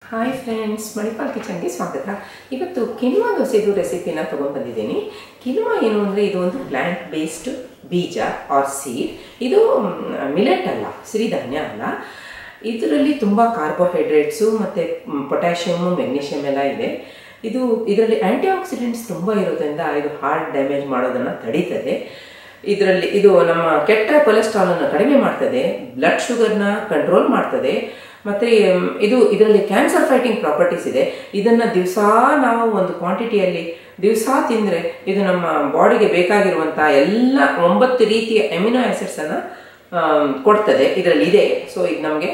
hi friends Manipal ಕಿಚನ್ಗೆ ಸ್ವಾಗತ ಇವತ್ತು quinoa ದೋಸೆದು ರೆಸಿಪಿನ ತೊಗೊಂಡ್ಬಂದಿದ್ದೀನಿ ಕಿನ್ವಾ ಏನು ಅಂದರೆ ಇದು ಒಂದು ಪ್ಲ್ಯಾಂಟ್ ಬೇಸ್ಡ್ ಬೀಜ ಆರ್ ಸೀಡ್ ಇದು ಮಿಲೆಟ್ ಅಲ್ಲ ಸಿರಿಧಾನ್ಯ ಅಲ್ಲ ಇದರಲ್ಲಿ ತುಂಬ ಕಾರ್ಬೋಹೈಡ್ರೇಟ್ಸು ಮತ್ತು ಪೊಟ್ಯಾಷಿಯಮು ಮೆಗ್ನೀಷಿಯಮ್ ಎಲ್ಲ ಇದೆ ಇದು ಇದರಲ್ಲಿ ಆ್ಯಂಟಿ ಆಕ್ಸಿಡೆಂಟ್ಸ್ ತುಂಬ ಇರೋದ್ರಿಂದ ಇದು ಹಾರ್ಟ್ ಡ್ಯಾಮೇಜ್ ಮಾಡೋದನ್ನು ತಡೀತದೆ ಇದರಲ್ಲಿ ಇದು ನಮ್ಮ ಕೆಟ್ಟ ಕೊಲೆಸ್ಟ್ರಾಲನ್ನು ಕಡಿಮೆ ಮಾಡ್ತದೆ ಬ್ಲಡ್ ಶುಗರ್ನ ಕಂಟ್ರೋಲ್ ಮಾಡ್ತದೆ ಮತ್ತು ಇದು ಇದರಲ್ಲಿ ಕ್ಯಾನ್ಸರ್ ಫೈಟಿಂಗ್ ಪ್ರಾಪರ್ಟೀಸ್ ಇದೆ ಇದನ್ನು ದಿವಸ ನಾವು ಒಂದು ಕ್ವಾಂಟಿಟಿಯಲ್ಲಿ ದಿವಸ ತಿಂದರೆ ಇದು ನಮ್ಮ ಬಾಡಿಗೆ ಬೇಕಾಗಿರುವಂಥ ಎಲ್ಲ ಒಂಬತ್ತು ರೀತಿಯ ಎಮಿನೋ ಆ್ಯಸಿಡ್ಸನ್ನು ಕೊಡ್ತದೆ ಇದರಲ್ಲಿ ಇದೆ ಸೊ ಇದು ನಮಗೆ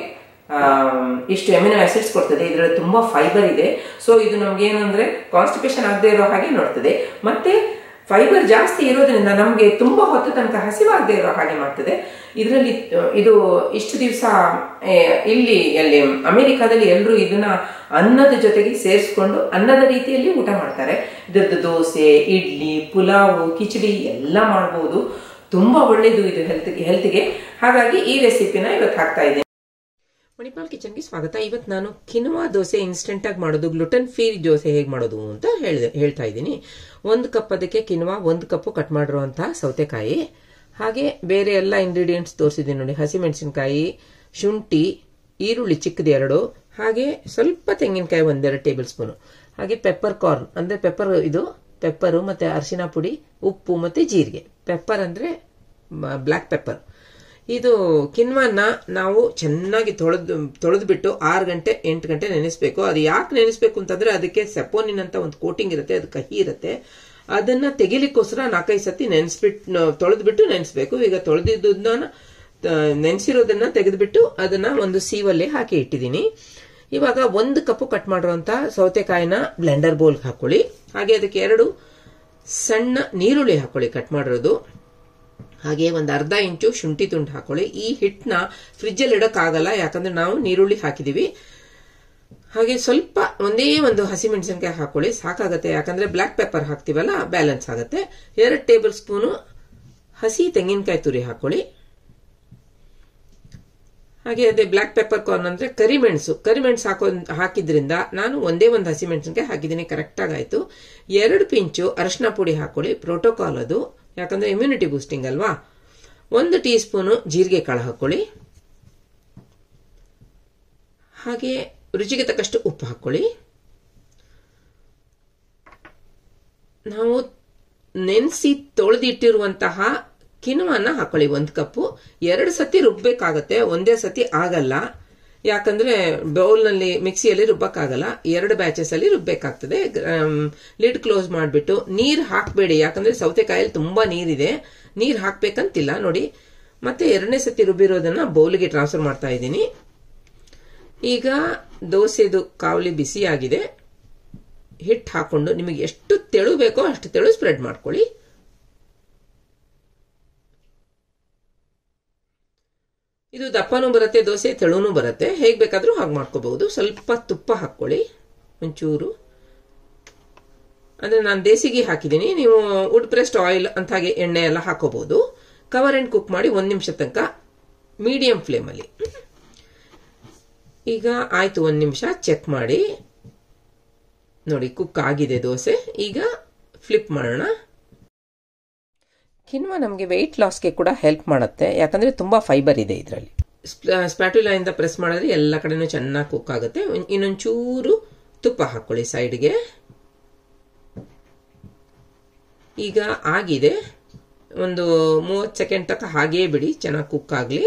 ಇಷ್ಟು ಎಮಿನೋ ಆಸಿಡ್ಸ್ ಕೊಡ್ತದೆ ಇದರಲ್ಲಿ ತುಂಬ ಫೈಬರ್ ಇದೆ ಸೊ ಇದು ನಮ್ಗೆ ಏನಂದ್ರೆ ಕಾನ್ಸ್ಟಿಪೇಷನ್ ಆಗದೆ ಇರೋ ಹಾಗೆ ನೋಡ್ತದೆ ಮತ್ತೆ ಫೈಬರ್ ಜಾಸ್ತಿ ಇರೋದ್ರಿಂದ ನಮಗೆ ತುಂಬ ಹೊತ್ತು ತನಕ ಹಸಿವಾಗದೆ ಇರೋ ಹಾಗೆ ಮಾಡ್ತದೆ ಇದರಲ್ಲಿ ಇದು ಇಷ್ಟು ದಿವಸ ಇಲ್ಲಿ ಅಲ್ಲಿ ಅಮೆರಿಕಾದಲ್ಲಿ ಎಲ್ಲರೂ ಇದನ್ನ ಅನ್ನದ ಜೊತೆಗೆ ಸೇರಿಸ್ಕೊಂಡು ಅನ್ನದ ರೀತಿಯಲ್ಲಿ ಊಟ ಮಾಡ್ತಾರೆ ಇದರದ್ದು ದೋಸೆ ಇಡ್ಲಿ ಪುಲಾವು ಕಿಚಡಿ ಎಲ್ಲ ಮಾಡ್ಬೋದು ತುಂಬ ಒಳ್ಳೆಯದು ಇದು ಹೆಲ್ತ್ಗೆ ಹೆಲ್ತ್ಗೆ ಹಾಗಾಗಿ ಈ ರೆಸಿಪಿನ ಇವತ್ತು ಹಾಕ್ತಾ ಇದ್ದೇನೆ ಮಣಿಪಾಲ್ ಕಿಚನ್ಗೆ ಸ್ವಾಗತ ಇವತ್ತು ನಾನು ಕಿನ್ವಾ ದೋಸೆ ಇನ್ಸ್ಟೆಂಟ್ ಆಗಿ ಮಾಡೋದು ಗ್ಲುಟನ್ ಫ್ರೀ ದೋಸೆ ಹೇಗೆ ಮಾಡೋದು ಅಂತ ಹೇಳಿದೆ ಹೇಳ್ತಾ ಇದ್ದೀನಿ ಒಂದು ಕಪ್ ಅದಕ್ಕೆ ಕಿನ್ವಾ ಒಂದು ಕಪ್ಪು ಕಟ್ ಮಾಡಿರುವಂತಹ ಸೌತೆಕಾಯಿ ಹಾಗೆ ಬೇರೆ ಎಲ್ಲ ಇಂಗ್ರೀಡಿಯೆಂಟ್ಸ್ ತೋರಿಸಿದ್ದೀನಿ ನೋಡಿ ಹಸಿಮೆಣಸಿನಕಾಯಿ ಶುಂಠಿ ಈರುಳ್ಳಿ ಚಿಕ್ಕದು ಎರಡು ಹಾಗೆ ಸ್ವಲ್ಪ ತೆಂಗಿನಕಾಯಿ ಒಂದೆರಡು ಟೇಬಲ್ ಸ್ಪೂನು ಹಾಗೆ ಪೆಪ್ಪರ್ ಕಾರ್ನ್ ಅಂದರೆ ಪೆಪ್ಪರ್ ಇದು ಪೆಪ್ಪರು ಮತ್ತು ಅರಿಶಿನ ಪುಡಿ ಉಪ್ಪು ಮತ್ತು ಜೀರಿಗೆ ಪೆಪ್ಪರ್ ಅಂದರೆ ಬ್ಲ್ಯಾಕ್ ಪೆಪ್ಪರ್ ಇದು ಕಿನ್ವನ್ನ ನಾವು ಚೆನ್ನಾಗಿ ತೊಳೆದು ತೊಳೆದ್ಬಿಟ್ಟು ಆರು ಗಂಟೆ ಎಂಟು ಗಂಟೆ ನೆನೆಸ್ಬೇಕು ಅದು ಯಾಕೆ ನೆನೆಸ್ಬೇಕು ಅಂತಂದ್ರೆ ಅದಕ್ಕೆ ಸೆಪೋನಿನ್ ಅಂತ ಒಂದು ಕೋಟಿಂಗ್ ಇರುತ್ತೆ ಅದು ಕಹಿ ಇರುತ್ತೆ ಅದನ್ನ ತೆಗಿಲಿಕ್ಕೋಸ್ಕರ ನಾಲ್ಕೈದು ಸತಿ ನೆನೆಸ್ಬಿಟ್ಟು ತೊಳೆದ್ಬಿಟ್ಟು ನೆನೆಸ್ಬೇಕು ಈಗ ತೊಳೆದಿದ್ದನ್ನ ನೆನೆಸಿರೋದನ್ನ ತೆಗೆದ್ಬಿಟ್ಟು ಅದನ್ನ ಒಂದು ಸೀವಲ್ಲಿ ಹಾಕಿ ಇಟ್ಟಿದ್ದೀನಿ ಇವಾಗ ಒಂದು ಕಪ್ಪು ಕಟ್ ಮಾಡಿರುವಂತ ಸೌತೆಕಾಯಿನ ಬ್ಲೆಂಡರ್ ಬೋಲ್ಗೆ ಹಾಕೊಳ್ಳಿ ಹಾಗೆ ಅದಕ್ಕೆ ಎರಡು ಸಣ್ಣ ನೀರುಳ್ಳಿ ಹಾಕೊಳ್ಳಿ ಕಟ್ ಮಾಡಿರೋದು ಹಾಗೆ ಒಂದು ಅರ್ಧ ಇಂಚು ಶುಂಠಿ ತುಂಡು ಹಾಕೊಳ್ಳಿ ಈ ಹಿಟ್ಟನ್ನ ಫ್ರಿಜ್ಜಲ್ಲಿ ಇಡೋಕ್ಕಾಗಲ್ಲ ಯಾಕಂದ್ರೆ ನಾವು ನೀರುಳ್ಳಿ ಹಾಕಿದೀವಿ ಹಾಗೆ ಸ್ವಲ್ಪ ಒಂದೇ ಒಂದು ಹಸಿಮೆಣಸಿನಕಾಯಿ ಹಾಕೊಳ್ಳಿ ಸಾಕಾಗತ್ತೆ ಯಾಕಂದ್ರೆ ಬ್ಲ್ಯಾಕ್ ಪೆಪ್ಪರ್ ಹಾಕ್ತಿವಲ್ಲ ಬ್ಯಾಲೆನ್ಸ್ ಆಗುತ್ತೆ ಎರಡು ಟೇಬಲ್ ಸ್ಪೂನು ಹಸಿ ತೆಂಗಿನಕಾಯಿ ತುರಿ ಹಾಕೊಳ್ಳಿ ಹಾಗೆ ಅದೇ ಬ್ಲ್ಯಾಕ್ ಪೆಪ್ಪರ್ ಕಾರ್ನ್ ಅಂದ್ರೆ ಕರಿಮೆಣಸು ಕರಿಮೆಣಸು ಹಾಕೋ ಹಾಕಿದ್ರಿಂದ ನಾನು ಒಂದೇ ಒಂದು ಹಸಿಮೆಣಸಿನಕಾಯಿ ಹಾಕಿದ್ದೀನಿ ಕರೆಕ್ಟಾಗಿ ಆಯ್ತು ಎರಡು ಪಿಂಚು ಅರಶಿನ ಪುಡಿ ಹಾಕೊಳ್ಳಿ ಪ್ರೋಟೋಕಾಲ್ ಅದು ಯಾಕಂದ್ರೆ ಇಮ್ಯುನಿಟಿ ಬೂಸ್ಟಿಂಗ್ ಅಲ್ವಾ ಒಂದು ಟೀ ಸ್ಪೂನು ಜೀರಿಗೆ ಕಾಳು ಹಾಕೊಳ್ಳಿ ಹಾಗೆ ರುಚಿಗೆ ತಕ್ಕಷ್ಟು ಉಪ್ಪು ಹಾಕೊಳ್ಳಿ ನಾವು ನೆನೆಸಿ ತೊಳೆದಿಟ್ಟಿರುವಂತಹ ಕಿನುವನ್ನ ಹಾಕೊಳ್ಳಿ ಒಂದು ಕಪ್ಪು ಎರಡು ಸತಿ ರುಬ್ಬೇಕಾಗತ್ತೆ ಒಂದೇ ಸತಿ ಆಗಲ್ಲ ಯಾಕಂದ್ರೆ ಬೌಲ್ನಲ್ಲಿ ಮಿಕ್ಸಿಯಲ್ಲಿ ರುಬ್ಬಕ್ಕಾಗಲ್ಲ ಎರಡು ಬ್ಯಾಚಸ್ ಅಲ್ಲಿ ರುಬ್ಬೇಕಾಗ್ತದೆ ಲಿಡ್ ಕ್ಲೋಸ್ ಮಾಡಿಬಿಟ್ಟು ನೀರು ಹಾಕಬೇಡಿ ಯಾಕಂದ್ರೆ ಸೌತೆಕಾಯಲ್ಲಿ ತುಂಬಾ ನೀರಿದೆ ನೀರು ಹಾಕ್ಬೇಕಂತಿಲ್ಲ ನೋಡಿ ಮತ್ತೆ ಎರಡನೇ ಸತಿ ರುಬ್ಬಿರೋದನ್ನ ಬೌಲ್ಗೆ ಟ್ರಾನ್ಸ್ಫರ್ ಮಾಡ್ತಾ ಇದ್ದೀನಿ ಈಗ ದೋಸೆದು ಕಾವಲಿ ಬಿಸಿ ಆಗಿದೆ ಹಿಟ್ಟು ಹಾಕೊಂಡು ನಿಮಗೆ ಎಷ್ಟು ತೆಳು ಬೇಕೋ ಅಷ್ಟು ತೆಳು ಸ್ಪ್ರೆಡ್ ಮಾಡ್ಕೊಳ್ಳಿ ಇದು ದಪ್ಪನೂ ಬರುತ್ತೆ ದೋಸೆ ತೆಳುನೂ ಬರುತ್ತೆ ಹೇಗೆ ಬೇಕಾದರೂ ಹಾಗೆ ಮಾಡ್ಕೋಬಹುದು ಸ್ವಲ್ಪ ತುಪ್ಪ ಹಾಕ್ಕೊಳ್ಳಿ ಒಂಚೂರು ಅಂದ್ರೆ ನಾನು ದೇಸಿಗೆ ಹಾಕಿದ್ದೀನಿ ನೀವು ವುಡ್ ಪ್ರೆಸ್ಡ್ ಆಯಿಲ್ ಅಂತ ಹಾಗೆ ಎಣ್ಣೆ ಎಲ್ಲ ಹಾಕೋಬಹುದು ಕವರ್ ಅಂಡ್ ಕುಕ್ ಮಾಡಿ ಒಂದು ನಿಮಿಷ ತನಕ ಮೀಡಿಯಂ ಫ್ಲೇಮಲ್ಲಿ ಈಗ ಆಯ್ತು ಒಂದು ನಿಮಿಷ ಚೆಕ್ ಮಾಡಿ ನೋಡಿ ಕುಕ್ ಆಗಿದೆ ದೋಸೆ ಈಗ ಫ್ಲಿಪ್ ಮಾಡೋಣ ಕಿನ್ವಾ ನಮಗೆ ವೆಯ್ಟ್ ಲಾಸ್ಗೆ ಕೂಡ ಹೆಲ್ಪ್ ಮಾಡುತ್ತೆ ಯಾಕಂದ್ರೆ ತುಂಬಾ ಫೈಬರ್ ಇದೆ ಇದರಲ್ಲಿ ಸ್ಪ್ಯಾಟುಲಾ ಇಂದ ಪ್ರೆಸ್ ಮಾಡಿದ್ರೆ ಎಲ್ಲ ಕಡೆನೂ ಚೆನ್ನಾಗಿ ಕುಕ್ ಆಗುತ್ತೆ ಇನ್ನೊಂಚೂರು ತುಪ್ಪ ಹಾಕೊಳ್ಳಿ ಸೈಡ್ಗೆ ಈಗ ಆಗಿದೆ ಒಂದು ಮೂವತ್ತು ಸೆಕೆಂಡ್ ತನಕ ಹಾಗೇ ಬಿಡಿ ಚೆನ್ನಾಗಿ ಕುಕ್ ಆಗಲಿ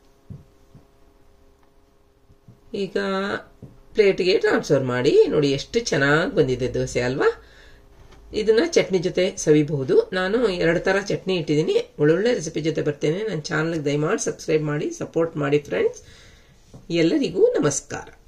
ಈಗ ಪ್ಲೇಟ್ಗೆ ಟ್ರಾನ್ಸ್ಫರ್ ಮಾಡಿ ನೋಡಿ ಎಷ್ಟು ಚೆನ್ನಾಗಿ ಬಂದಿದೆ ದೋಸೆ ಅಲ್ವಾ ಇದನ್ನ ಚಟ್ನಿ ಜೊತೆ ಸವಿಬಹುದು ನಾನು ಎರಡು ತರ ಚಟ್ನಿ ಇಟ್ಟಿದ್ದೀನಿ ಒಳ್ಳೊಳ್ಳೆ ರೆಸಿಪಿ ಜೊತೆ ಬರ್ತೇನೆ ನನ್ನ ಚಾನಲ್ಗೆ ದಯಮಾಡಿ ಸಬ್ಸ್ಕ್ರೈಬ್ ಮಾಡಿ ಸಪೋರ್ಟ್ ಮಾಡಿ ಫ್ರೆಂಡ್ಸ್ ಎಲ್ಲರಿಗೂ ನಮಸ್ಕಾರ